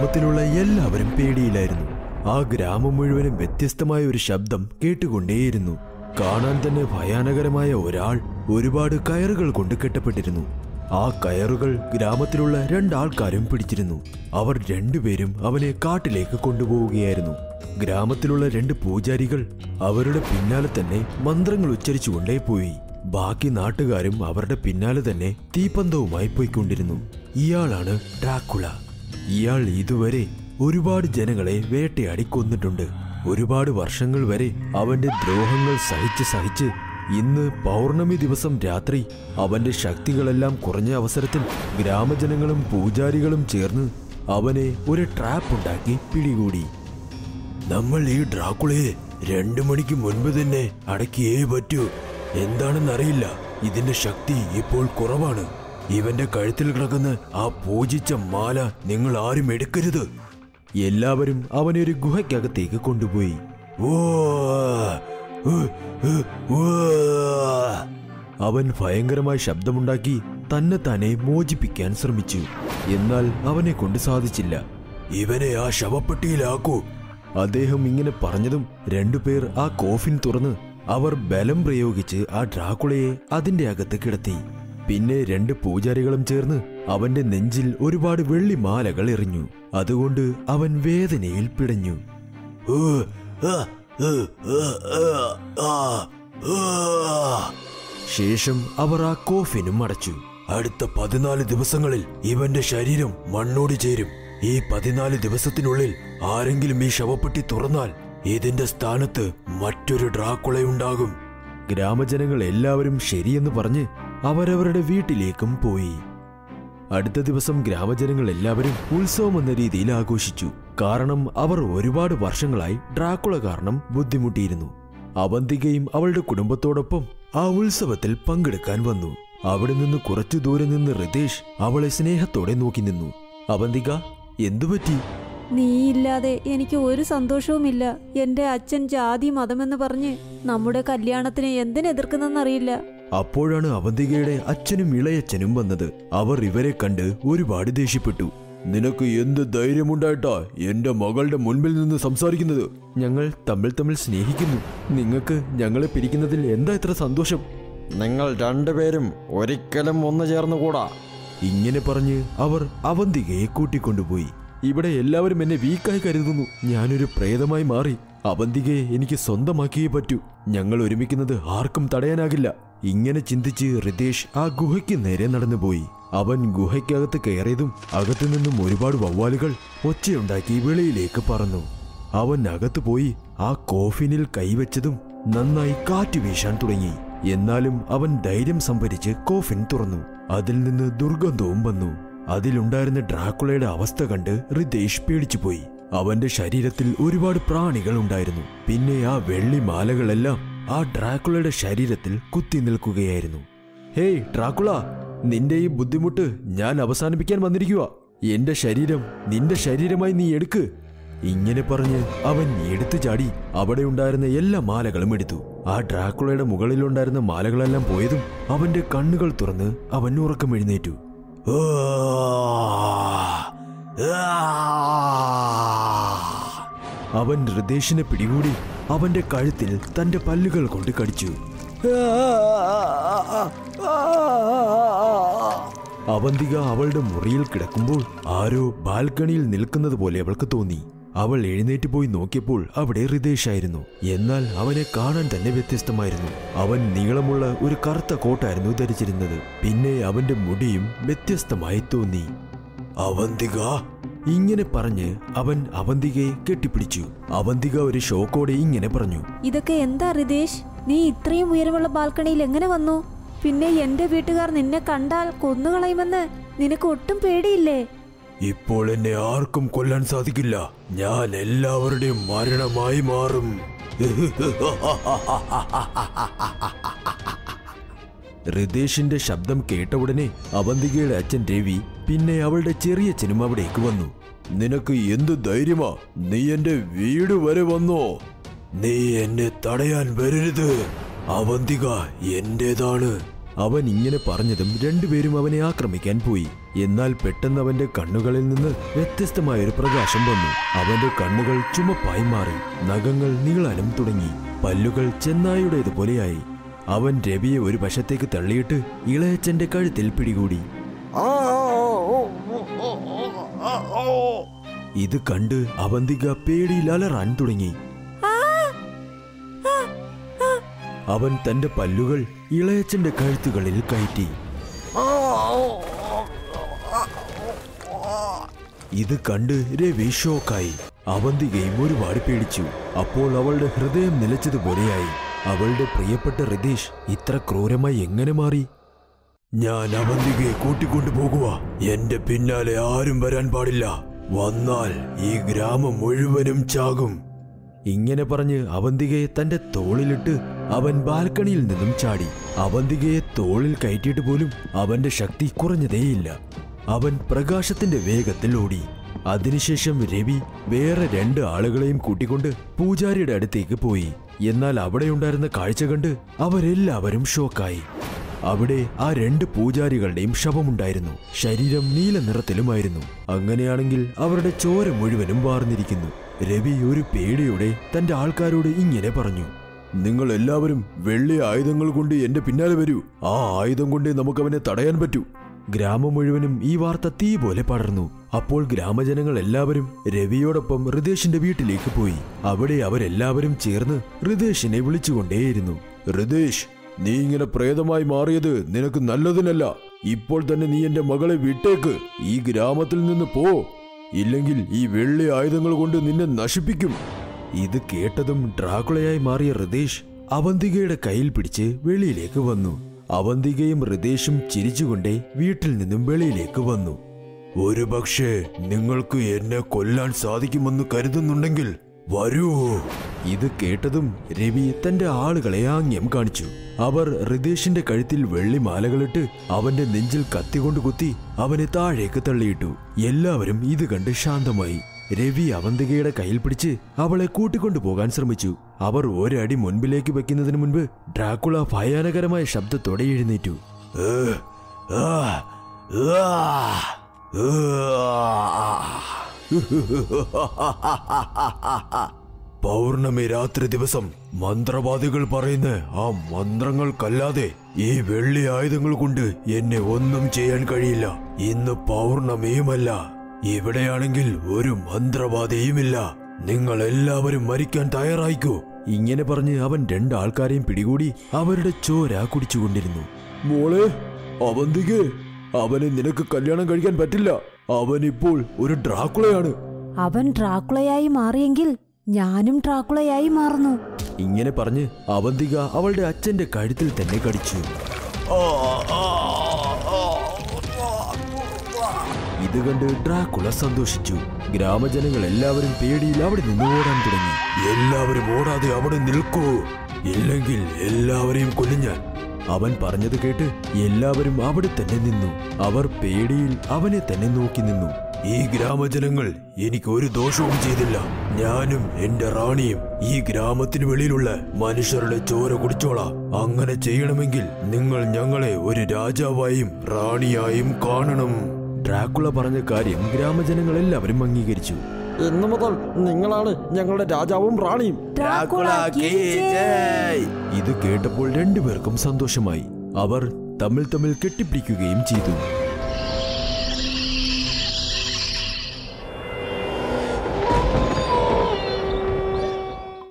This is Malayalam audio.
ഗ്രാമത്തിലുള്ള എല്ലാവരും പേടിയിലായിരുന്നു ആ ഗ്രാമം മുഴുവനും വ്യത്യസ്തമായ ഒരു ശബ്ദം കേട്ടുകൊണ്ടേയിരുന്നു കാണാൻ തന്നെ ഭയാനകരമായ ഒരാൾ ഒരുപാട് കയറുകൾ കൊണ്ട് കെട്ടപ്പെട്ടിരുന്നു ആ കയറുകൾ ഗ്രാമത്തിലുള്ള രണ്ടാൾക്കാരും പിടിച്ചിരുന്നു അവർ രണ്ടുപേരും അവനെ കാട്ടിലേക്ക് കൊണ്ടുപോവുകയായിരുന്നു ഗ്രാമത്തിലുള്ള രണ്ട് പൂജാരികൾ അവരുടെ പിന്നാലെ തന്നെ മന്ത്രങ്ങൾ ഉച്ചരിച്ചുകൊണ്ടേ പോയി ബാക്കി നാട്ടുകാരും അവരുടെ പിന്നാലെ തന്നെ തീപ്പന്തവുമായി പോയിക്കൊണ്ടിരുന്നു ഇയാളാണ് ഡ്രാക്കുള ഇയാൾ ഇതുവരെ ഒരുപാട് ജനങ്ങളെ വേട്ടയാടി കൊന്നിട്ടുണ്ട് ഒരുപാട് വർഷങ്ങൾ വരെ അവന്റെ ദ്രോഹങ്ങൾ സഹിച്ച് സഹിച്ച് ഇന്ന് പൗർണമി ദിവസം രാത്രി അവന്റെ ശക്തികളെല്ലാം കുറഞ്ഞ അവസരത്തിൽ ഗ്രാമജനങ്ങളും പൂജാരികളും ചേർന്ന് അവനെ ഒരു ട്രാപ്പ് ഉണ്ടാക്കി പിടികൂടി നമ്മൾ ഈ ഡ്രാക്കുളയെ രണ്ടു മണിക്ക് മുൻപ് തന്നെ അടക്കിയേ പറ്റൂ എന്താണെന്നറിയില്ല ഇതിന്റെ ശക്തി ഇപ്പോൾ കുറവാണ് ഇവന്റെ കഴുത്തിൽ കിടക്കുന്ന ആ പൂജിച്ച മാല നിങ്ങൾ ആരും എടുക്കരുത് എല്ലാവരും അവനെ ഒരു ഗുഹയ്ക്കകത്തേക്ക് കൊണ്ടുപോയി ഓ ഉ, ഉ, ഉ. അവൻ ഭയങ്കരമായ ശബ്ദമുണ്ടാക്കി തന്നെ തന്നെ മോചിപ്പിക്കാൻ ശ്രമിച്ചു എന്നാൽ അവനെ കൊണ്ട് സാധിച്ചില്ല ഇവനെ ആ ശവപ്പെട്ടിയിലാക്കൂ അദ്ദേഹം ഇങ്ങനെ പറഞ്ഞതും രണ്ടുപേർ ആ കോഫിൻ തുറന്ന് അവർ ബലം പ്രയോഗിച്ച് ആ ഡ്രാക്കുളയെ അതിന്റെ അകത്ത് കിടത്തി പിന്നെ രണ്ട് പൂജാരികളും ചേർന്ന് അവന്റെ നെഞ്ചിൽ ഒരുപാട് വെള്ളിമാലകൾ എറിഞ്ഞു അതുകൊണ്ട് അവൻ വേദനയിൽ പിടഞ്ഞു ശേഷം അവർ ആ കോഫിനും അടച്ചു അടുത്ത പതിനാല് ദിവസങ്ങളിൽ ഇവന്റെ ശരീരം മണ്ണോട് ചേരും ഈ പതിനാല് ദിവസത്തിനുള്ളിൽ ആരെങ്കിലും ഈ ശവപ്പെട്ടി തുറന്നാൽ ഇതിന്റെ സ്ഥാനത്ത് മറ്റൊരു ഡ്രാക്കുളയുണ്ടാകും ഗ്രാമജനങ്ങൾ എല്ലാവരും ശരിയെന്ന് പറഞ്ഞ് അവരവരുടെ വീട്ടിലേക്കും പോയി അടുത്ത ദിവസം ഗ്രാമജനങ്ങൾ എല്ലാവരും ഉത്സവം എന്ന രീതിയിൽ ആഘോഷിച്ചു കാരണം അവർ ഒരുപാട് വർഷങ്ങളായി ഡ്രാക്കുള കാരണം ബുദ്ധിമുട്ടിയിരുന്നു അവന്തികയും അവളുടെ കുടുംബത്തോടൊപ്പം ആ ഉത്സവത്തിൽ പങ്കെടുക്കാൻ വന്നു അവിടെ നിന്ന് കുറച്ചു ദൂരെ നിന്ന് റിതേഷ് അവളെ സ്നേഹത്തോടെ നോക്കി നിന്നു അവന്തിക എന്തുപറ്റി നീയില്ലാതെ എനിക്ക് ഒരു സന്തോഷവുമില്ല എന്റെ അച്ഛൻ ജാതി മതമെന്ന് പറഞ്ഞ് നമ്മുടെ കല്യാണത്തിന് എന്തിനെതിർക്കുന്നെന്നറിയില്ല അപ്പോഴാണ് അവന്തികയുടെ അച്ഛനും ഇളയച്ഛനും വന്നത് അവർ ഇവരെ കണ്ട് ഒരുപാട് ദേഷ്യപ്പെട്ടു നിനക്ക് എന്ത് ധൈര്യമുണ്ടായിട്ടാ എന്റെ മകളുടെ മുൻപിൽ നിന്ന് സംസാരിക്കുന്നത് ഞങ്ങൾ തമ്മിൽ തമ്മിൽ സ്നേഹിക്കുന്നു നിങ്ങൾക്ക് ഞങ്ങളെ പിരിക്കുന്നതിൽ എന്താ ഇത്ര സന്തോഷം നിങ്ങൾ രണ്ടുപേരും ഒരിക്കലും ഒന്നു ചേർന്നുകൂടാ ഇങ്ങനെ പറഞ്ഞ് അവർ അവന്തികയെ കൂട്ടിക്കൊണ്ടുപോയി ഇവിടെ എല്ലാവരും എന്നെ വീക്കായി കരുതുന്നു ഞാനൊരു പ്രേതമായി മാറി അവന്തികയെ എനിക്ക് സ്വന്തമാക്കിയേ പറ്റൂ ഞങ്ങൾ ഒരുമിക്കുന്നത് ആർക്കും തടയാനാകില്ല ഇങ്ങനെ ചിന്തിച്ച് റിതേഷ് ആ ഗുഹയ്ക്ക് നേരെ നടന്നുപോയി അവൻ ഗുഹയ്ക്കകത്ത് കയറിയതും അകത്തു നിന്നും ഒരുപാട് വവ്വാലുകൾ ഒച്ചയുണ്ടാക്കി വെളിയിലേക്ക് പറന്നു അവൻ അകത്തു പോയി ആ കോഫിനിൽ കൈവച്ചതും നന്നായി കാറ്റ് വീശാൻ തുടങ്ങി എന്നാലും അവൻ ധൈര്യം സംഭരിച്ച് കോഫിൻ തുറന്നു അതിൽ നിന്ന് ദുർഗന്ധവും വന്നു അതിലുണ്ടായിരുന്ന ഡ്രാക്കുളയുടെ അവസ്ഥ കണ്ട് റിതേഷ് പേടിച്ചുപോയി അവന്റെ ശരീരത്തിൽ ഒരുപാട് പ്രാണികൾ ഉണ്ടായിരുന്നു പിന്നെ ആ വെള്ളി മാലകളെല്ലാം ആ ഡ്രാക്കുളയുടെ ശരീരത്തിൽ കുത്തി നിൽക്കുകയായിരുന്നു ഹേയ് ഡ്രാക്കുള നിന്റെ ഈ ബുദ്ധിമുട്ട് ഞാൻ അവസാനിപ്പിക്കാൻ വന്നിരിക്കുക എന്റെ ശരീരം നിന്റെ ശരീരമായി നീ എടുക്ക് ഇങ്ങനെ പറഞ്ഞ് അവൻ എടുത്തു ചാടി അവിടെ ഉണ്ടായിരുന്ന എല്ലാ മാലകളും എടുത്തു ആ ഡ്രാക്കുളയുടെ മുകളിലുണ്ടായിരുന്ന മാലകളെല്ലാം പോയതും അവന്റെ കണ്ണുകൾ തുറന്ന് അവൻ ഉറക്കം എഴുന്നേറ്റു അവൻ ഹൃദേശിനെ പിടികൂടി അവന്റെ കഴുത്തിൽ തന്റെ പല്ലുകൾ കൊണ്ട് കടിച്ചു അവന്തിക അവളുടെ മുറിയിൽ കിടക്കുമ്പോൾ ആരോ ബാൽക്കണിയിൽ നിൽക്കുന്നത് പോലെ അവൾക്ക് തോന്നി അവൾ എഴുന്നേറ്റ് പോയി നോക്കിയപ്പോൾ അവിടെ ഹൃദേശായിരുന്നു എന്നാൽ അവനെ കാണാൻ തന്നെ വ്യത്യസ്തമായിരുന്നു അവൻ നീളമുള്ള ഒരു കറുത്ത കോട്ടായിരുന്നു ധരിച്ചിരുന്നത് പിന്നെ അവന്റെ മുടിയും വ്യത്യസ്തമായി തോന്നി അവന്തിക ഇങ്ങനെ പറഞ്ഞ് അവൻ അവന്തികയെ കെട്ടിപ്പിടിച്ചു അവന്തിക ഒരു ഷോക്കോടെ ഇങ്ങനെ പറഞ്ഞു ഇതൊക്കെ എന്താ റിതേഷ് നീ ഇത്രയും ഉയരമുള്ള ബാൽക്കണിയിൽ എങ്ങനെ വന്നു പിന്നെ എന്റെ വീട്ടുകാർ നിന്നെ കണ്ടാൽ കൊന്നുകളയുമെന്ന് നിനക്ക് ഒട്ടും പേടിയില്ലേ ഇപ്പോൾ എന്നെ ആർക്കും കൊല്ലാൻ സാധിക്കില്ല ഞാൻ എല്ലാവരുടെയും മരണമായി മാറും റിതേഷിന്റെ ശബ്ദം കേട്ട ഉടനെ അവന്തികയുടെ അച്ഛൻ രവി പിന്നെ അവളുടെ ചെറിയച്ഛനും അവിടേക്ക് വന്നു നിനക്ക് എന്ത് ധൈര്യമാ നീ എന്റെ വീട് വരെ വന്നോ നീ എന്നെ തടയാൻ വരരുത് അവന്തിക എന്റേതാണ് അവൻ ഇങ്ങനെ പറഞ്ഞതും രണ്ടുപേരും അവനെ ആക്രമിക്കാൻ പോയി എന്നാൽ പെട്ടെന്ന് അവന്റെ കണ്ണുകളിൽ നിന്ന് വ്യത്യസ്തമായ ഒരു പ്രകാശം വന്നു അവന്റെ കണ്ണുകൾ ചുമപ്പായി മാറി നഖങ്ങൾ നീളാനും തുടങ്ങി പല്ലുകൾ ചെന്നായുടേതുപോലെയായി അവൻ രവിയെ ഒരു വശത്തേക്ക് തള്ളിയിട്ട് ഇളയച്ചന്റെ കഴുത്തിൽ പിടികൂടി ഇത് കണ്ട് അവന്തിക പേടിയിൽ അലറാൻ തുടങ്ങി അവൻ തന്റെ പല്ലുകൾ ഇളയച്ചന്റെ കഴുത്തുകളിൽ കയറ്റി ഇത് കണ്ട് രവി ഷോക്കായി അവന്തികയും ഒരുപാട് പേടിച്ചു അപ്പോൾ അവളുടെ ഹൃദയം നിലച്ചതുപോലെയായി അവളുടെ പ്രിയപ്പെട്ട റിതീഷ് ഇത്ര ക്രൂരമായി എങ്ങനെ മാറി ഞാൻ അവന്തികയെ കൂട്ടിക്കൊണ്ടു പോകുക എന്റെ പിന്നാലെ ആരും വരാൻ പാടില്ല വന്നാൽ ഈ ഗ്രാമം മുഴുവനും ചാകും ഇങ്ങനെ പറഞ്ഞ് അവന്തികയെ തന്റെ തോളിലിട്ട് അവൻ ബാൽക്കണിയിൽ നിന്നും ചാടി അവന്തികയെ തോളിൽ കയറ്റിയിട്ട് പോലും അവന്റെ ശക്തി കുറഞ്ഞതേയില്ല അവൻ പ്രകാശത്തിന്റെ വേഗത്തിൽ ഓടി അതിനുശേഷം രവി വേറെ രണ്ട് ആളുകളെയും കൂട്ടിക്കൊണ്ട് പൂജാരിയുടെ അടുത്തേക്ക് പോയി എന്നാൽ അവിടെയുണ്ടായിരുന്ന കാഴ്ച കണ്ട് അവരെല്ലാവരും ഷോക്കായി അവിടെ ആ രണ്ട് പൂജാരികളുടെയും ശവമുണ്ടായിരുന്നു ശരീരം നീല നിറത്തിലുമായിരുന്നു അങ്ങനെയാണെങ്കിൽ അവരുടെ ചോര മുഴുവനും വാർന്നിരിക്കുന്നു രവി ഒരു പേടിയോടെ തന്റെ ആൾക്കാരോട് ഇങ്ങനെ പറഞ്ഞു നിങ്ങൾ എല്ലാവരും വെള്ളി ആയുധങ്ങൾ കൊണ്ട് എന്റെ പിന്നാലെ വരൂ ആ ആയുധം കൊണ്ട് നമുക്കവനെ തടയാൻ പറ്റൂ ഗ്രാമം മുഴുവനും ഈ വാർത്ത തീ പോലെ പടർന്നു അപ്പോൾ ഗ്രാമജനങ്ങൾ എല്ലാവരും രവിയോടൊപ്പം ഹൃദേശിന്റെ വീട്ടിലേക്ക് പോയി അവിടെ അവരെല്ലാവരും ചേർന്ന് ഹൃദേശിനെ വിളിച്ചുകൊണ്ടേയിരുന്നു ഹൃദേശ് നീ ഇങ്ങനെ പ്രേതമായി മാറിയത് നിനക്ക് നല്ലതിനല്ല ഇപ്പോൾ തന്നെ നീ എന്റെ മകളെ വിട്ടേക്ക് ഈ ഗ്രാമത്തിൽ നിന്ന് പോ ഇല്ലെങ്കിൽ ഈ വെള്ളി ആയുധങ്ങൾ കൊണ്ട് നിന്നെ നശിപ്പിക്കും ഇത് കേട്ടതും ഡ്രാക്കുളയായി മാറിയ ഹൃദേശ് അവന്തികയുടെ കയ്യിൽ പിടിച്ച് വെളിയിലേക്ക് വന്നു അവന്തികയും ഹൃദേശും ചിരിച്ചുകൊണ്ടേ വീട്ടിൽ നിന്നും വെളിയിലേക്ക് വന്നു ഒരുപക്ഷെ നിങ്ങൾക്ക് എന്നെ കൊല്ലാൻ സാധിക്കുമെന്ന് കരുതുന്നുണ്ടെങ്കിൽ വരൂ ഇത് കേട്ടതും രവി തന്റെ ആളുകളെ ആംഗ്യം കാണിച്ചു അവർ ഹൃദേശിന്റെ കഴുത്തിൽ വെള്ളിമാലകളിട്ട് അവന്റെ നെഞ്ചിൽ കത്തികൊണ്ട് കുത്തി അവനെ താഴേക്ക് തള്ളിയിട്ടു എല്ലാവരും ഇത് കണ്ട് ശാന്തമായി രവി അവന്തികയുടെ കയ്യിൽ പിടിച്ച് അവളെ കൂട്ടിക്കൊണ്ടു പോകാൻ ശ്രമിച്ചു അവർ ഒരടി മുൻപിലേക്ക് വെക്കുന്നതിന് മുൻപ് ഡ്രാക്കുള ഭയാനകരമായ ശബ്ദത്തോടെ എഴുന്നേറ്റു "ഏ, ആ, ആ, ആ." പൗർണമി രാത്രി ദിവസം മന്ത്രവാദികൾ പറയുന്ന ആ മന്ത്രങ്ങൾക്കല്ലാതെ ഈ വെള്ളി ആയുധങ്ങൾ കൊണ്ട് എന്നെ ഒന്നും ചെയ്യാൻ കഴിയില്ല ഇന്ന് പൗർണമിയുമല്ല ഇവിടെയാണെങ്കിൽ ഒരു മന്ത്രവാദിയുമില്ല നിങ്ങൾ എല്ലാവരും മരിക്കാൻ തയ്യാറായിക്കോ ഇങ്ങനെ പറഞ്ഞ് അവൻ രണ്ടാൾക്കാരെയും പിടികൂടി അവരുടെ ചോര കുടിച്ചുകൊണ്ടിരുന്നു മോളെ അവന്തികെ അവനെ നിനക്ക് കല്യാണം കഴിക്കാൻ പറ്റില്ല അവൻ ഇപ്പോൾ ഒരു ഡ്രാക്കുളയാണ് അവൻ ഡ്രാക്കുളയായി മാറിയെങ്കിൽ ഞാനും ഡ്രാക്കുളയായി മാറുന്നു ഇങ്ങനെ പറഞ്ഞ് അവന്തിക അവളുടെ അച്ഛന്റെ കഴുത്തിൽ തന്നെ കടിച്ചു ഇത് കണ്ട് ഡ്രാക്കുള സന്തോഷിച്ചു ഗ്രാമജനങ്ങൾ എല്ലാവരും പേടിയിൽ അവിടെ നിന്ന് ഓടാൻ തുടങ്ങി എല്ലാവരും ഓടാതെ അവിടെ നിൽക്കൂ ഇല്ലെങ്കിൽ എല്ലാവരെയും കൊല്ലിഞ്ഞാൽ അവൻ പറഞ്ഞത് കേട്ട് എല്ലാവരും അവിടെ തന്നെ നിന്നു അവർ പേടിയിൽ അവനെ തന്നെ നോക്കി നിന്നു ഈ ഗ്രാമജനങ്ങൾ എനിക്ക് ഒരു ദോഷവും ചെയ്തില്ല ഞാനും എന്റെ റാണിയും ഈ ഗ്രാമത്തിന് വെളിയിലുള്ള മനുഷ്യരുടെ ചോര കുടിച്ചോളാം അങ്ങനെ ചെയ്യണമെങ്കിൽ നിങ്ങൾ ഞങ്ങളെ ഒരു രാജാവായും റാണിയായും കാണണം ഡ്രാക്കുള പറഞ്ഞ കാര്യം ഗ്രാമജനങ്ങൾ എല്ലാവരും അംഗീകരിച്ചു ഇന്നു മുതൽ നിങ്ങളാണ് ഞങ്ങളുടെ രാജാവും റാണിയും ഡ്രാക്കുള കീ ജയ്! ഇത് കേട്ടപ്പോൾ രണ്ടുപേർക്കും സന്തോഷമായി അവർ തമ്മിൽ തമ്മിൽ കെട്ടിപ്പിടിക്കുകയും ചെയ്തു